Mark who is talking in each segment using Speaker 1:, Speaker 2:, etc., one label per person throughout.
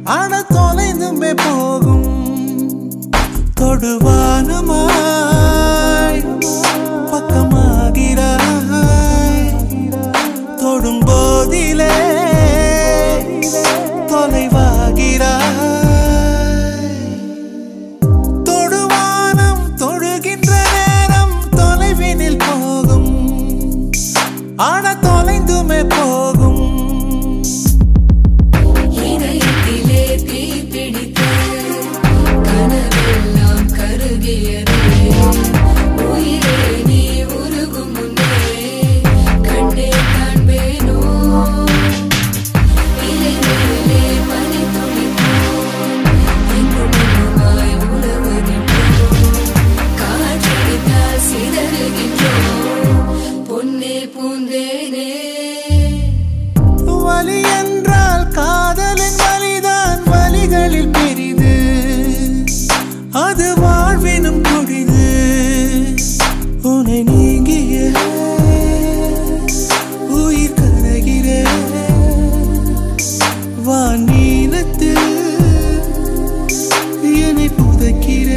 Speaker 1: ஆன தொலைந்துமே போகும் தொடுவானமாய் பக்கமாகிறாய் தொடும் போதிலே தொலைவாகிறாய் தொடுவானம் தொழுகின்ற நேரம் தொலைவினில் போகும் ஆன தொலைந்துமே போகும்
Speaker 2: இதயத்திலே தீ பிடித்த கனவெல்லாம் கருகியது உயிரே நீ உருகும் முன்னே கண்டே காண்பேனோ இலை மேலே பனி துளிப்போம் எங்கும் எங்குமாய் உலவுகின்றோம் காற்றடித்தால் சிதறுகின்றோம் பொன்னே பூந்தேனே
Speaker 1: வலி என்றால் காதலின் வலிதான் வலிகளில் பெரிது அது வாழ்வினும் கொடிது உன்னை நீங்கிய உயிர் கரைகிற வானீனத்தில் என்னை புதைக்கிற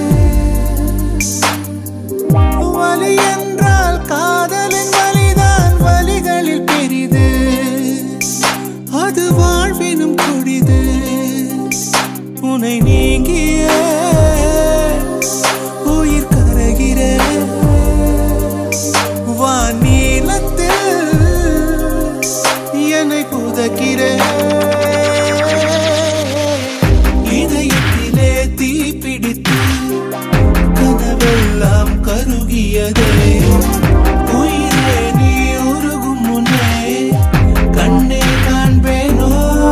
Speaker 1: வலி என்றால் காதலின் வலிதான் வலிகளில் பெரிது அது வாழ்வினும் கொடிது உன்னை நீங்கிய உயிர் கரைகிற வானீலத்தில் என்னை புதைக்கிற இதயத்திலே தீ பிடித்து கனவெல்லாம் கருகியதே உயிரே நீ உருகும் முன்னே கண்ணே காண்பேனோ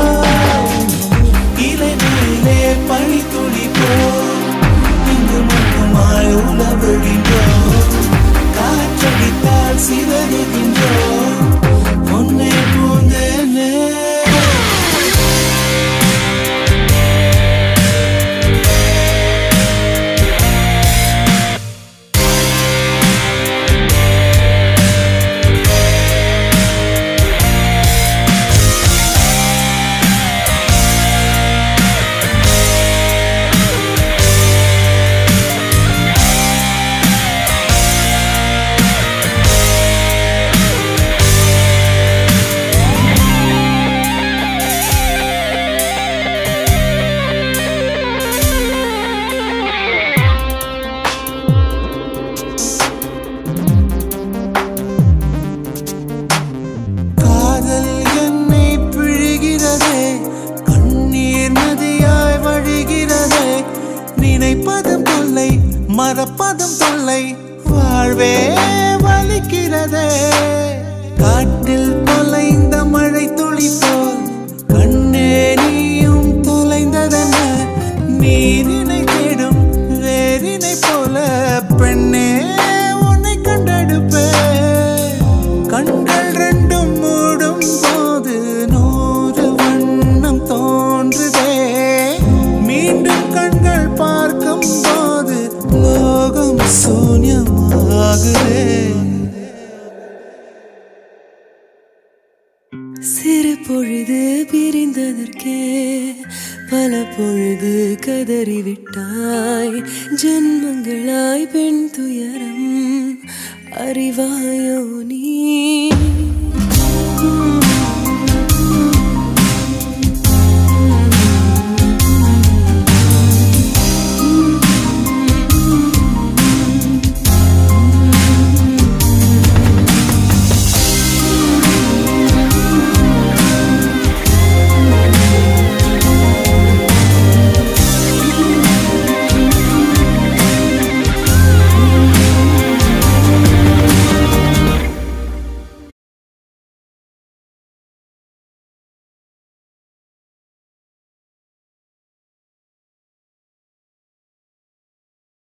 Speaker 1: இலை மேலே பனி துளிப்போ இங்கு மட்டுமாய் உலவுகின்றோம் காற்றடித்தால் சிதறுகின்றோம் பொன்னே பூந்தேனே காதல் என்னை பிழிகிறதே கண்ணீர் நதியாய் வழிகிறதே நினைப்பதும் தொல்லை மறப்பதும் தொல்லை வாழ்வே வலிக்கிறதே காட்டில் தொலைந்த மழை துளி போல் கண்ணே நீயும் தொலைந்ததென்ன நீரினை தேடும் வேரினை போல பெண்ணே உன்னை கண்டெடுப்பேன் கண்கள் ரெண்டும் மூடும் போது நூறு வண்ணம் தோன்றுதே மீண்டும் கண்கள் பார்க்கும் போது லோகம் சூன்யமாகுதே
Speaker 2: சிறு பொழுது பிரிந்ததற்கே பல பொழுது கதறிவிட்டாய் ஜென்மங்களாய் பெண் துயரம் அறிவாயோ நீ